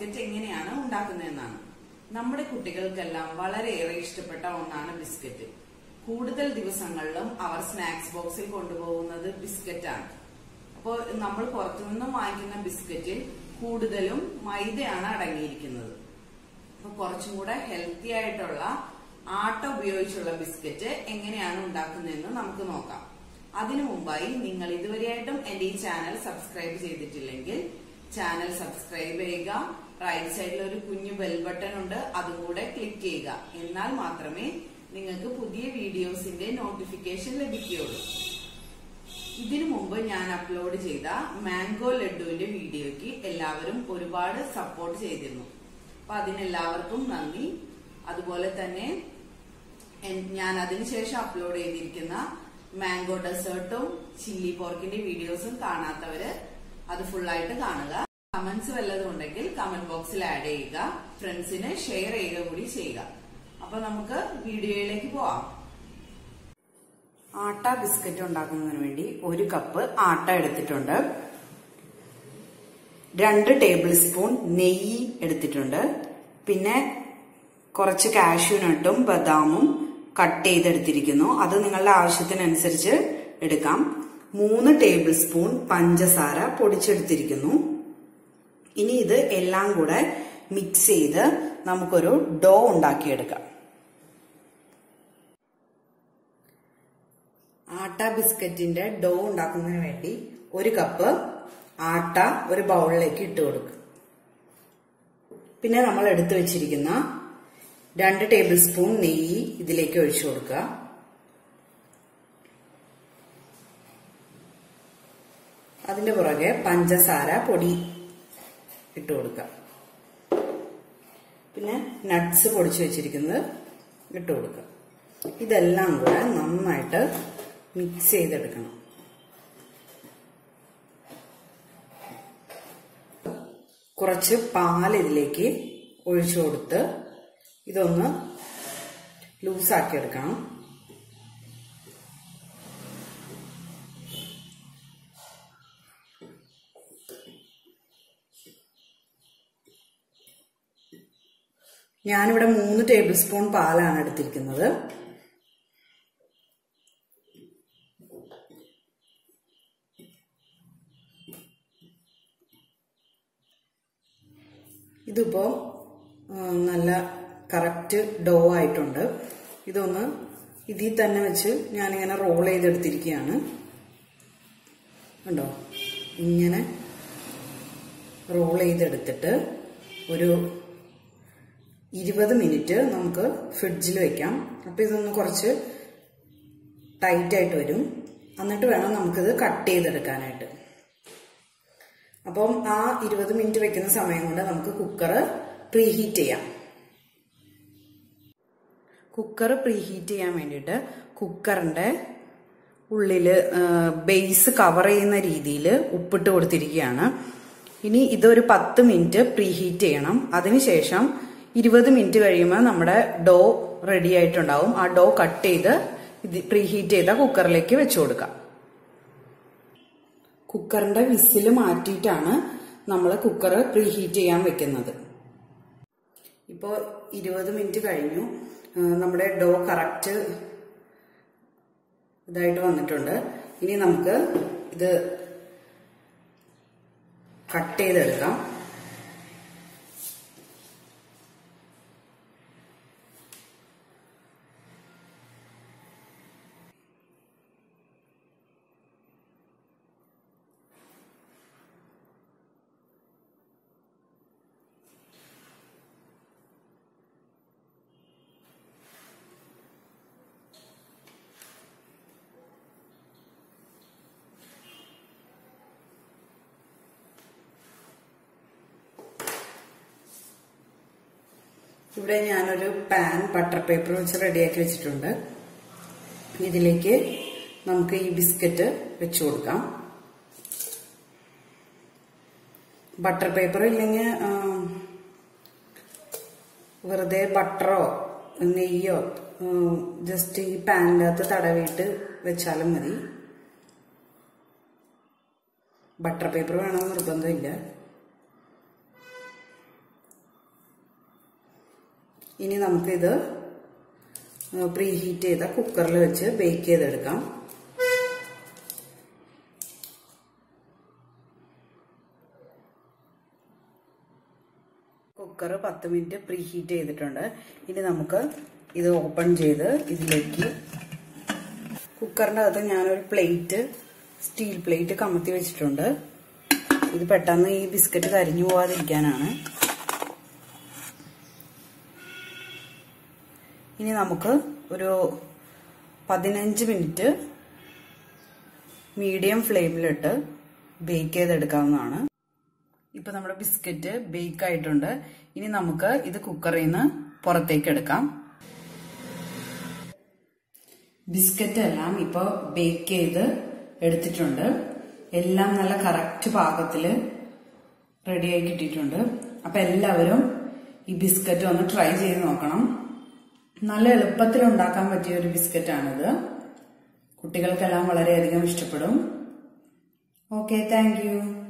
biscuit എങ്ങനെയാണ് ഉണ്ടാക്കുന്നതെന്നാണ് നമ്മുടെ കുട്ടികൾക്കെല്ലാം വളരെയേറെ ഇഷ്ടപ്പെട്ട ഒന്നാണ് ബിസ്ക്കറ്റ് കൂടുതൽ ദിവസങ്ങളിലും അവർ സ്നാക്സ് ബോക്സിൽ കൊണ്ടുപോകുന്നത് ബിസ്ക്കറ്റാണ് അപ്പോൾ നമ്മൾ പുറത്തുനിന്നും വാങ്ങിക്കുന്ന ബിസ്ക്കറ്റിൽ കൂടുതലും മൈദയാണ് അടങ്ങിയിരിക്കുന്നത് അപ്പൊ കുറച്ചും കൂടെ ഹെൽത്തി ആയിട്ടുള്ള ആട്ട ഉപയോഗിച്ചുള്ള ബിസ്ക്കറ്റ് എങ്ങനെയാണ് ഉണ്ടാക്കുന്നതെന്ന് നമുക്ക് നോക്കാം അതിനു മുമ്പായി നിങ്ങൾ ഇതുവരെയായിട്ടും എന്റെ ഈ ചാനൽ സബ്സ്ക്രൈബ് ചെയ്തിട്ടില്ലെങ്കിൽ ചാനൽ സബ്സ്ക്രൈബ് ചെയ്യുക റൈറ്റ് സൈഡിൽ ഒരു കുഞ്ഞു ബെൽ ബട്ടൺ ഉണ്ട് അതും കൂടെ ക്ലിക്ക് ചെയ്യുക എന്നാൽ മാത്രമേ നിങ്ങൾക്ക് പുതിയ വീഡിയോസിന്റെ നോട്ടിഫിക്കേഷൻ ലഭിക്കുകയുള്ളൂ ഇതിനു മുമ്പ് ഞാൻ അപ്ലോഡ് ചെയ്ത മാംഗോ ലഡുവിന്റെ വീഡിയോയ്ക്ക് എല്ലാവരും ഒരുപാട് സപ്പോർട്ട് ചെയ്തിരുന്നു അപ്പൊ അതിനെല്ലാവർക്കും നന്ദി അതുപോലെ തന്നെ എൻ- ഞാൻ അതിനുശേഷം അപ്ലോഡ് ചെയ്തിരിക്കുന്ന മാംഗോ ഡെസേർട്ടും ചില്ലി പോർക്കിന്റെ വീഡിയോസും കാണാത്തവര് അത് ഫുള്ളായിട്ട് കാണുക കമന്റ്സ് വല്ലതും ഉണ്ടെങ്കിൽ കമന്റ് ബോക്സിൽ ആഡ് ചെയ്യുക ഫ്രണ്ട്സിന് ഷെയർ ചെയ്യുക കൂടി ചെയ്യുക അപ്പൊ നമുക്ക് വീഡിയോയിലേക്ക് പോവാം ആട്ട ബിസ്ക്കറ്റ് ഉണ്ടാക്കുന്നതിന് വേണ്ടി ഒരു കപ്പ് ആട്ട എടുത്തിട്ടുണ്ട് രണ്ട് ടേബിൾ സ്പൂൺ നെയ്യ് എടുത്തിട്ടുണ്ട് പിന്നെ കുറച്ച് കാഷ്യൂനട്ടും ബദാമും കട്ട് ചെയ്തെടുത്തിരിക്കുന്നു അത് നിങ്ങളുടെ ആവശ്യത്തിനനുസരിച്ച് എടുക്കാം മൂന്ന് ടേബിൾ സ്പൂൺ പഞ്ചസാര പൊടിച്ചെടുത്തിരിക്കുന്നു ഇനി ഇത് എല്ലാം കൂടെ മിക്സ് ചെയ്ത് നമുക്കൊരു ഡോ ഉണ്ടാക്കിയെടുക്കാം ആട്ട ബിസ്ക്കറ്റിന്റെ ഡോ ഉണ്ടാക്കുന്നതിന് വേണ്ടി ഒരു കപ്പ് ആട്ട ഒരു ബൗളിലേക്ക് ഇട്ട് കൊടുക്കും പിന്നെ നമ്മൾ എടുത്തു വെച്ചിരിക്കുന്ന രണ്ട് ടേബിൾ സ്പൂൺ നെയ്യ് ഇതിലേക്ക് ഒഴിച്ചു കൊടുക്കുക അതിന്റെ പുറകെ പഞ്ചസാര പൊടി ഇട്ട് കൊടുക്കുക പിന്നെ നട്ട്സ് പൊടിച്ചു വെച്ചിരിക്കുന്നത് ഇട്ട് കൊടുക്കുക ഇതെല്ലാം കൂടെ നന്നായിട്ട് മിക്സ് ചെയ്തെടുക്കണം കുറച്ച് പാൽ ഇതിലേക്ക് ഒഴിച്ചു കൊടുത്ത് ഇതൊന്ന് ലൂസാക്കി എടുക്കണം ഞാനിവിടെ മൂന്ന് ടേബിൾ സ്പൂൺ പാലാണ് എടുത്തിരിക്കുന്നത് ഇതിപ്പോ ആ, നല്ല കറക്റ്റ് ഡോ ആയിട്ടുണ്ട് ഇതൊന്ന് ഇതിൽ തന്നെ വെച്ച് ഞാനിങ്ങനെ റോൾ ചെയ്തെടുത്തിരിക്കുകയാണ് കണ്ടോ ഇങ്ങനെ റോൾ ചെയ്തെടുത്തിട്ട് ഒരു ഇരുപത് മിനിറ്റ് നമുക്ക് ഫ്രിഡ്ജിൽ വെക്കാം അപ്പൊ ഇതൊന്ന് കുറച്ച് ടൈറ്റ് ആയിട്ട് വരും എന്നിട്ട് വേണം നമുക്കിത് കട്ട് ചെയ്തെടുക്കാനായിട്ട് അപ്പം ആ ഇരുപത് മിനിറ്റ് വെക്കുന്ന സമയം കൊണ്ട് നമുക്ക് കുക്കർ പ്രീഹീറ്റ് ചെയ്യാം കുക്കർ പ്രീഹീറ്റ് ചെയ്യാൻ വേണ്ടിയിട്ട് കുക്കറിന്റെ ഉള്ളില് ബേസ് കവർ ചെയ്യുന്ന രീതിയിൽ ഉപ്പിട്ട് കൊടുത്തിരിക്കുകയാണ് ഇനി ഇതൊരു പത്ത് മിനിറ്റ് പ്രീഹീറ്റ് ചെയ്യണം അതിനുശേഷം ഇരുപത് മിനിറ്റ് കഴിയുമ്പോൾ നമ്മുടെ ഡോ റെഡി ആയിട്ടുണ്ടാവും ആ ഡോ കട്ട് ചെയ്ത് ഇത് പ്രീഹീറ്റ് ചെയ്ത കുക്കറിലേക്ക് വെച്ചു കൊടുക്കാം കുക്കറിന്റെ വിസിൽ മാറ്റിയിട്ടാണ് നമ്മൾ കുക്കർ പ്രീഹീറ്റ് ചെയ്യാൻ വെക്കുന്നത് ഇപ്പോൾ ഇരുപത് മിനിറ്റ് കഴിഞ്ഞു ആ, നമ്മുടെ ഡോ കറക്റ്റ് ഇതായിട്ട് വന്നിട്ടുണ്ട് ഇനി നമുക്ക് ഇത് കട്ട് ചെയ്തെടുക്കാം ഇവിടെ ഞാനൊരു പാൻ ബട്ടർ പേപ്പർ വെച്ച് റെഡിയാക്കി വെച്ചിട്ടുണ്ട് ഇതിലേക്ക് നമുക്ക് ഈ ബിസ്ക്കറ്റ് വെച്ചു കൊടുക്കാം ബട്ടർ പേപ്പർ ഇല്ലെങ്കിൽ ആ, വെറുതെ ബട്ടറോ നെയ്യോ ജസ്റ്റ് ഈ പാനിൻ്റെ അകത്ത് തടവിയിട്ട് വെച്ചാലും മതി ബട്ടർ പേപ്പർ വേണമെന്ന് നിർബന്ധമില്ല ഇനി നമുക്കിത് പ്രീ ഹീറ്റ് ചെയ്ത കുക്കറിൽ വെച്ച് ബേക്ക് ചെയ്തെടുക്കാം കുക്കർ പത്ത് മിനിറ്റ് പ്രീ ഹീറ്റ് ചെയ്തിട്ടുണ്ട് ഇനി നമുക്ക് ഇത് ഓപ്പൺ ചെയ്ത് ഇതിലേക്ക് കുക്കറിന്റെ അകത്ത് ഞാനൊരു പ്ലേറ്റ് സ്റ്റീൽ പ്ലേറ്റ് കമത്തി വെച്ചിട്ടുണ്ട് ഇത് പെട്ടെന്ന് ഈ ബിസ്ക്കറ്റ് കരിഞ്ഞു പോവാതിരിക്കാനാണ് ഇനി നമുക്ക് ഒരു പതിനഞ്ച് മിനിറ്റ് മീഡിയം ഫ്ലെയിമിലിട്ട് ബേക്ക് ചെയ്തെടുക്കാവുന്നതാണ് ഇപ്പൊ നമ്മുടെ ബിസ്ക്കറ്റ് ബേക്ക് ആയിട്ടുണ്ട് ഇനി നമുക്ക് ഇത് കുക്കറിൽ നിന്ന് പുറത്തേക്ക് എടുക്കാം ബിസ്ക്കറ്റ് എല്ലാം ഇപ്പൊ ബേക്ക് ചെയ്ത് എടുത്തിട്ടുണ്ട് എല്ലാം നല്ല കറക്റ്റ് പാകത്തില് റെഡിയായി കിട്ടിയിട്ടുണ്ട് അപ്പൊ എല്ലാവരും ഈ ബിസ്ക്കറ്റ് ഒന്ന് ട്രൈ ചെയ്ത് നോക്കണം നല്ല എളുപ്പത്തിൽ ഉണ്ടാക്കാൻ പറ്റിയ ഒരു ബിസ്ക്കറ്റാണിത് കുട്ടികൾക്കെല്ലാം വളരെയധികം ഇഷ്ടപ്പെടും ഓക്കെ താങ്ക് യു